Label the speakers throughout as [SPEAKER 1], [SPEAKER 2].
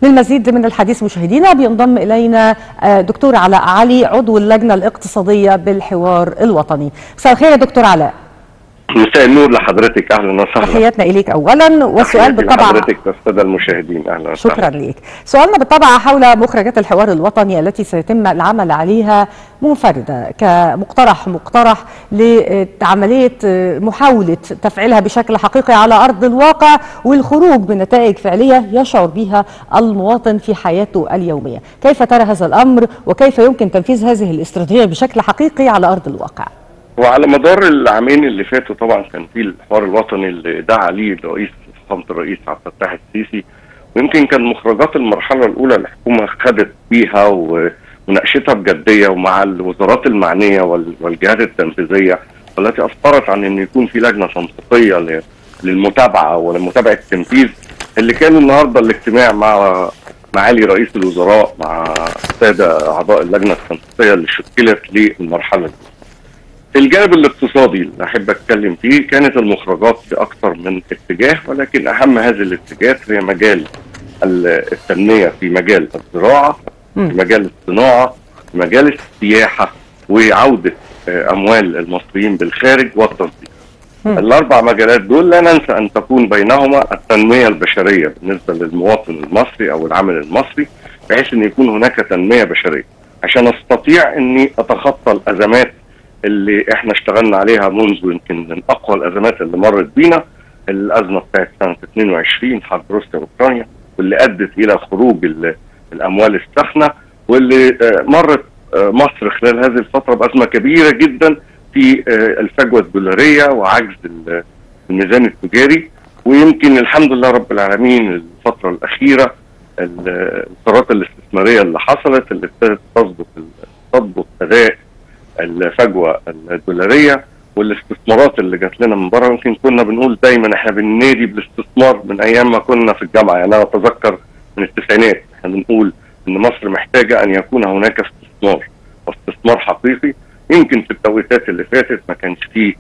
[SPEAKER 1] للمزيد من الحديث مشاهدينا بينضم الينا دكتور علاء علي عضو اللجنه الاقتصاديه بالحوار الوطني. مساء الخير يا دكتور علاء.
[SPEAKER 2] مساء النور لحضرتك اهلا وسهلا
[SPEAKER 1] تحياتنا اليك اولا والسؤال بالطبع
[SPEAKER 2] حضرتك والساده المشاهدين اهلا وسهلا
[SPEAKER 1] شكرا ليك سؤالنا بالطبع حول مخرجات الحوار الوطني التي سيتم العمل عليها منفرده كمقترح مقترح لعمليه محاوله تفعيلها بشكل حقيقي على ارض الواقع والخروج بنتائج فعليه يشعر بها المواطن في حياته اليوميه كيف ترى هذا الامر وكيف يمكن تنفيذ هذه الاستراتيجيه بشكل حقيقي على ارض الواقع
[SPEAKER 2] وعلى مدار العامين اللي فاتوا طبعا كان في الحوار الوطني اللي دعا ليه الرئيس فخامه الرئيس عبد الفتاح السيسي ويمكن كان مخرجات المرحله الاولى الحكومه خدت بيها ومناقشتها بجديه ومع الوزارات المعنيه والجهات التنفيذيه والتي اسفرت عن ان يكون في لجنه تنسيقيه للمتابعه ولمتابعه التنفيذ اللي كان النهارده الاجتماع مع معالي رئيس الوزراء مع الساده اعضاء اللجنه التنسيقيه اللي شكلت للمرحله دي. الجانب الاقتصادي اللي احب اتكلم فيه كانت المخرجات في اكثر من اتجاه ولكن اهم هذه الاتجاهات هي مجال التنميه في مجال الزراعه في مجال الصناعه في مجال السياحه وعوده اموال المصريين بالخارج والتصدير. الاربع مجالات دول لا ننسى ان تكون بينهما التنميه البشريه بالنسبه للمواطن المصري او العامل المصري بحيث ان يكون هناك تنميه بشريه عشان استطيع اني اتخطى الازمات اللي احنا اشتغلنا عليها منذ يمكن من اقوى الازمات اللي مرت بينا الازمه بتاعت سنه 22 حرب روسيا واوكرانيا واللي ادت الى خروج الاموال الساخنه واللي مرت مصر خلال هذه الفتره بازمه كبيره جدا في الفجوه الدولاريه وعجز الميزان التجاري ويمكن الحمد لله رب العالمين الفتره الاخيره القرارات الاستثماريه اللي حصلت اللي ابتدت تضبط تضبط اداء الفجوه الدولاريه والاستثمارات اللي جات لنا من بره يمكن كنا بنقول دايما احنا بننادي بالاستثمار من ايام ما كنا في الجامعه يعني انا اتذكر من التسعينات احنا بنقول ان مصر محتاجه ان يكون هناك استثمار واستثمار حقيقي يمكن في التوقيتات اللي فاتت ما كانش فيه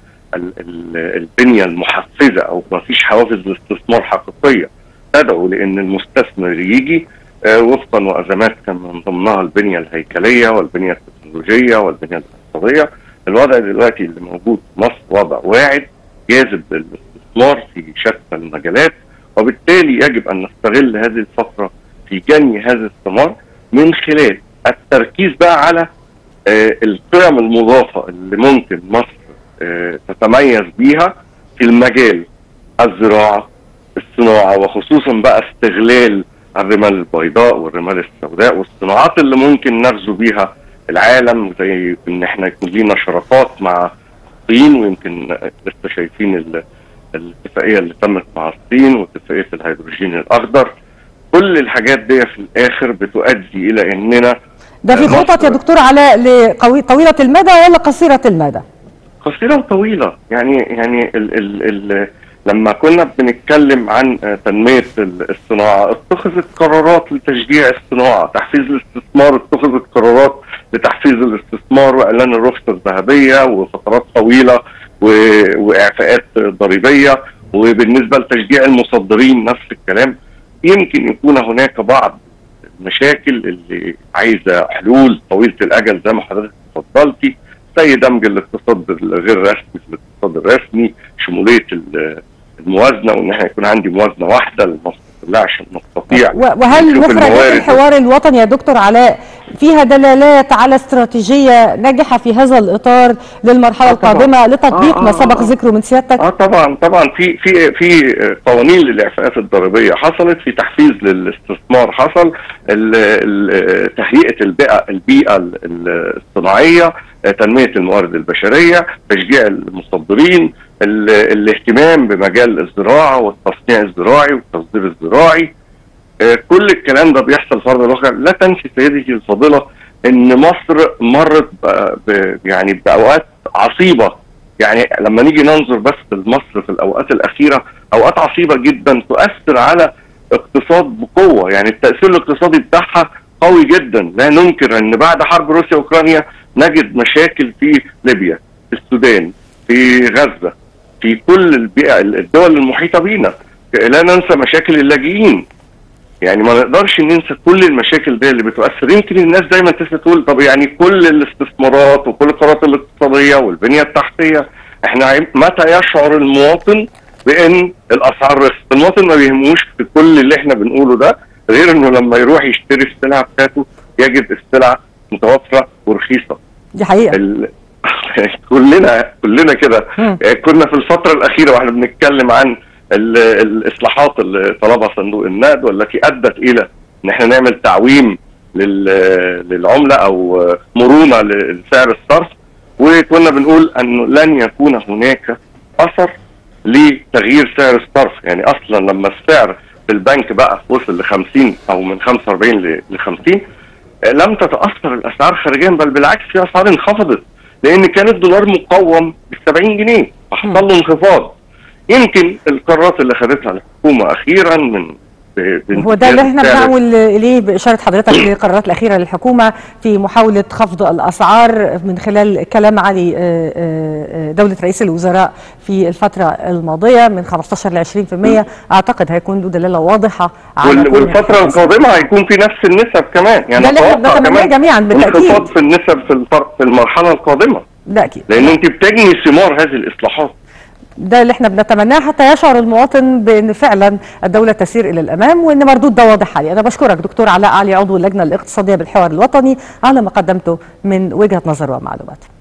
[SPEAKER 2] البنيه المحفزه او ما فيش حوافز لاستثمار حقيقيه تدعو لان المستثمر يجي آه وفقا وازمات كان من ضمنها البنيه الهيكليه والبنيه التكنولوجيه والبنيه الاقتصاديه الوضع دلوقتي اللي موجود في مصر وضع واعد جاذب للاستثمار في شتى المجالات وبالتالي يجب ان نستغل هذه الفتره في جني هذا الثمار من خلال التركيز بقى على آه القيم المضافه اللي ممكن مصر آه تتميز بيها في المجال الزراعه الصناعه وخصوصا بقى استغلال الرمال البيضاء والرمال السوداء والصناعات اللي ممكن نغزو بيها العالم زي ان احنا يكون لينا شراكات مع الصين ويمكن لسه شايفين الاتفاقيه اللي تمت مع الصين واتفاقيه الهيدروجين الاخضر كل الحاجات دي في الاخر بتؤدي الى اننا
[SPEAKER 1] ده في خطط يا دكتور علاء طويله المدى ولا قصيره المدى؟
[SPEAKER 2] قصيره وطويله يعني يعني ال ال ال لما كنا بنتكلم عن تنميه الصناعه اتخذت قرارات لتشجيع الصناعه، تحفيز الاستثمار اتخذت قرارات لتحفيز الاستثمار واعلان الرخصه الذهبيه وفترات طويله واعفاءات ضريبيه وبالنسبه لتشجيع المصدرين نفس الكلام يمكن يكون هناك بعض المشاكل اللي عايزه حلول طويله الاجل زي ما حضرتك اتفضلتي زي دمج الاقتصاد الغير رسمي في الاقتصاد الرسمي شموليه الموازنه وان احنا يكون عندي موازنه واحده لمصر كلها عشان نستطيع
[SPEAKER 1] وهل مخرجات الحوار الوطني يا دكتور علاء فيها دلالات على استراتيجيه ناجحه في هذا الاطار للمرحله آه القادمه لتطبيق آه ما سبق ذكره من سيادتك؟
[SPEAKER 2] اه طبعا طبعا في في في قوانين للاعفاءات الضريبيه حصلت في تحفيز للاستثمار حصل تهيئه البيئه البيئه الصناعيه تنميه الموارد البشريه تشجيع المصدرين الاهتمام بمجال الزراعه والتصنيع الزراعي والتصدير الزراعي كل الكلام ده بيحصل في ارض الواقع لا تنسي سيدتي الفاضله ان مصر مرت ب يعني باوقات عصيبه يعني لما نيجي ننظر بس لمصر في الاوقات الاخيره اوقات عصيبه جدا تؤثر على اقتصاد بقوه يعني التاثير الاقتصادي بتاعها قوي جدا لا ننكر ان بعد حرب روسيا واوكرانيا نجد مشاكل في ليبيا في السودان في غزه في كل البيئه الدول المحيطه بينا لا ننسى مشاكل اللاجئين يعني ما نقدرش ننسى كل المشاكل دي اللي بتؤثر يمكن الناس دايما تسال تقول طب يعني كل الاستثمارات وكل القرارات الاقتصاديه والبنيه التحتيه احنا عايز- متى يشعر المواطن بان الاسعار رخصت المواطن ما بيهموش في كل اللي احنا بنقوله ده غير انه لما يروح يشتري السلعه بتاعته يجد السلعه متوفره ورخيصه
[SPEAKER 1] دي حقيقه
[SPEAKER 2] ال... كلنا كلنا كده
[SPEAKER 1] مم.
[SPEAKER 2] يعني كنا في الفترة الأخيرة واحنا بنتكلم عن ال... الإصلاحات اللي طلبها صندوق النقد والتي أدت إلى إن احنا نعمل تعويم لل... للعملة أو مرونة لسعر الصرف وكنا بنقول أنه لن يكون هناك أثر لتغيير سعر الصرف يعني أصلا لما السعر في البنك بقى وصل ل 50 أو من 45 ل 50 لم تتاثر الاسعار خارجيا بل بالعكس في اسعار انخفضت لان كان الدولار مقوم ب 70 جنيه فحصل له انخفاض يمكن القرارات اللي خدتها الحكومه اخيرا من ب-
[SPEAKER 1] هو ده اللي احنا
[SPEAKER 2] بزيادة سعر
[SPEAKER 1] بنعول اليه باشاره حضرتك للقرارات الاخيره للحكومه في محاوله خفض الاسعار من خلال كلام علي آه، آه، دوله رئيس الوزراء في الفتره الماضيه من 15 ل 20% اعتقد هيكون له دلاله واضحه على
[SPEAKER 2] وال-
[SPEAKER 1] كون
[SPEAKER 2] والفتره
[SPEAKER 1] الحدث.
[SPEAKER 2] القادمه هيكون في نفس النسب كمان يعني
[SPEAKER 1] ده اللي احنا
[SPEAKER 2] أتوقع
[SPEAKER 1] بنتمناه
[SPEAKER 2] كمان
[SPEAKER 1] جميعاً بالتأكيد.
[SPEAKER 2] انخفاض في النسب في الفرق في المرحله القادمه
[SPEAKER 1] ده اكيد
[SPEAKER 2] لان انت بتجني ثمار هذه الاصلاحات
[SPEAKER 1] ده اللي احنا بنتمناه حتى يشعر المواطن بان فعلا الدوله تسير الى الامام وان مردود ده واضح عليه انا بشكرك دكتور علاء علي عضو اللجنه الاقتصاديه بالحوار الوطني على ما قدمته من وجهه نظر ومعلومات